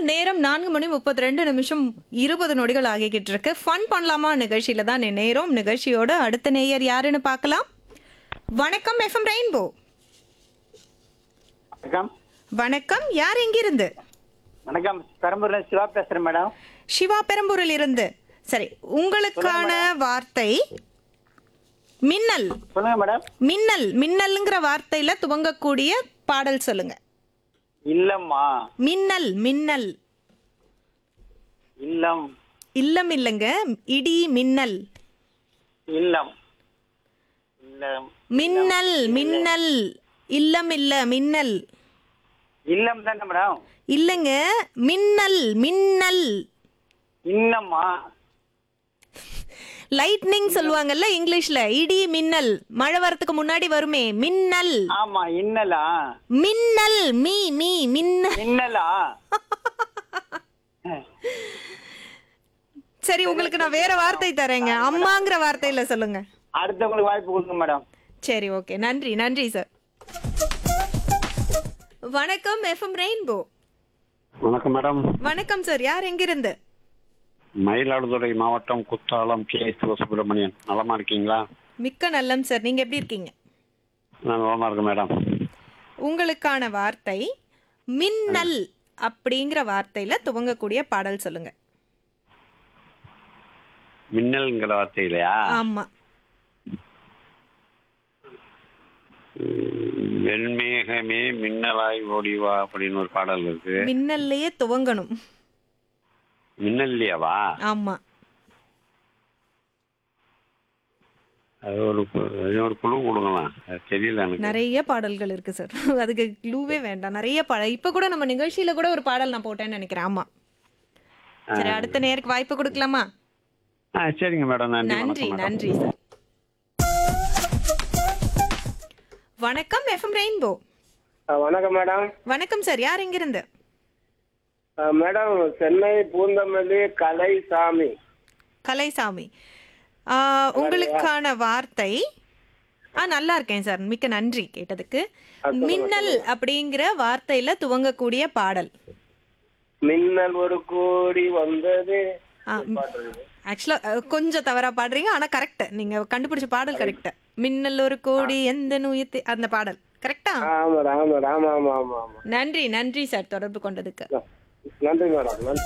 நேரம் நான்கு மணி முப்பத்தி ரெண்டு நிமிஷம் இருபது நொடிகள் ஆகிக்கிட்டு இருக்கு ஃபன் பண்ணலாமா நிகழ்ச்சியில தான் நேரம் நிகழ்ச்சியோட அடுத்த நேயர் யாருன்னு பார்க்கலாம் வணக்கம் எஃப்எம் ரெயின்போ வணக்கம் வணக்கம் யார் எங்கிருந்து வணக்கம் பெரம்பூர்ல சிவா பேசுறேன் மேடம் சிவா பெரம்பூரில் இருந்து சரி உங்களுக்கான வார்த்தை மின்னல் சொல்லுங்க மேடம் மின்னல் மின்னல்ங்கிற வார்த்தையில துவங்கக்கூடிய பாடல் சொல்லுங்க இல்லம்மா மின்னல் மின்னல் இல்லம் இல்லம் இல்லைங்க இடி மின்னல் இல்லம் இல்லம் மின்னல் மின்னல் இல்லம் இல்ல மின்னல் இல்லம் தானே மேடம் இல்லைங்க மின்னல் மின்னல் இன்னம்மா லைட்னிங் சொல்லுவாங்கல்ல இங்கிலீஷ்ல இடி மின்னல் மழை வரதுக்கு முன்னாடி வருமே மின்னல் ஆமா இன்னலா மின்னல் மீ மீ மின்னல் இன்னலா சரி உங்களுக்கு நான் வேற வார்த்தை தரேங்க அம்மாங்கிற வார்த்தையில சொல்லுங்க அடுத்தவங்களுக்கு வாய்ப்பு கொடுங்க மேடம் சரி ஓகே நன்றி நன்றி சார் வணக்கம் எஃப்எம் ரெயின்போ வணக்கம் மேடம் வணக்கம் சார் யார் எங்கிருந்து மயிலாடுதுறை மாவட்டம் குத்தாலம் கே சிவசுப்பிரமணியன் நலமா இருக்கீங்களா மிக்க நல்லம் சார் நீங்க எப்படி இருக்கீங்க நான் நலமா இருக்கேன் மேடம் உங்களுக்கான வார்த்தை மின்னல் அப்படிங்கிற வார்த்தையில துவங்கக்கூடிய பாடல் சொல்லுங்க மின்னல்ங்கிற வார்த்தை இல்லையா ஆமா உம், வெண்மேகமே மின்னலாய் ஓடிவா அப்படின்னு ஒரு பாடல் இருக்கு மின்னல்லையே துவங்கணும் மின்னல் இல்லையாவா ஆமா அது ஒரு கு- அது ஒரு குழு கொடுங்களா அது தெரியல எனக்கு நிறைய பாடல்கள் இருக்கு சார் அதுக்கு க்ளூவே வேண்டாம் நிறைய பாடல் இப்ப கூட நம்ம நிகழ்ச்சியில கூட ஒரு பாடல் நான் போட்டேன்னு நினைக்கிறேன் ஆமா சரி அடுத்த நேருக்கு வாய்ப்பு கொடுக்கலாமா ஆ சரிங்க மேடம் நன்றி நன்றி வணக்கம் மேடம் நன்றி சார் வணக்கம் எஃப்எம் ரெயின்போ வணக்கம் மேடம் வணக்கம் சார் யார் எங்கிருந்து அஹ் மேடம் சென்னை பூந்தமல்லி கலைசாமி கலைசாமி ஆ, உங்களுக்கான வார்த்தை ஆ நல்லா இருக்கேன் சார் மிக்க நன்றி கேட்டதுக்கு மின்னல் அப்படிங்கிற வார்த்தையில துவங்கக்கூடிய பாடல் மின்னல் ஒரு கோடி வந்தது ஆக்சுவலா கொஞ்சம் தவறா பாடுறீங்க ஆனா கரெக்ட் நீங்க கண்டுபிடிச்ச பாடல் கரெக்ட் மின்னல் ஒரு கோடி எந்த நுயத்து அந்த பாடல் கரெக்டா ஆமா ஆமா ஆமா ஆமா ஆமா ஆமா நன்றி நன்றி சார் தொடர்பு கொண்டதுக்கு நன்றி மேடம் நன்றி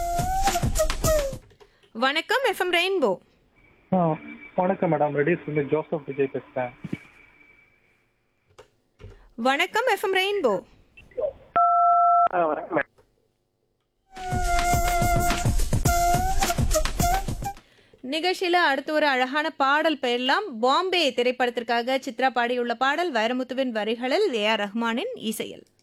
வணக்கம் எஃப்எம் ரெயின்போ ஆ வணக்கம் மேடம் ரெடி சொல்லி ஜோசப் விஜய் பேசுகிறேன் வணக்கம் எஃப்எம் ரெயின்போ நிகழ்ச்சியில அடுத்து ஒரு அழகான பாடல் பெயர்லாம் பாம்பே திரைப்படத்திற்காக சித்ரா பாடியுள்ள பாடல் வைரமுத்துவின் வரிகளில் ஏ ஆர் ரஹ்மானின் இசையில்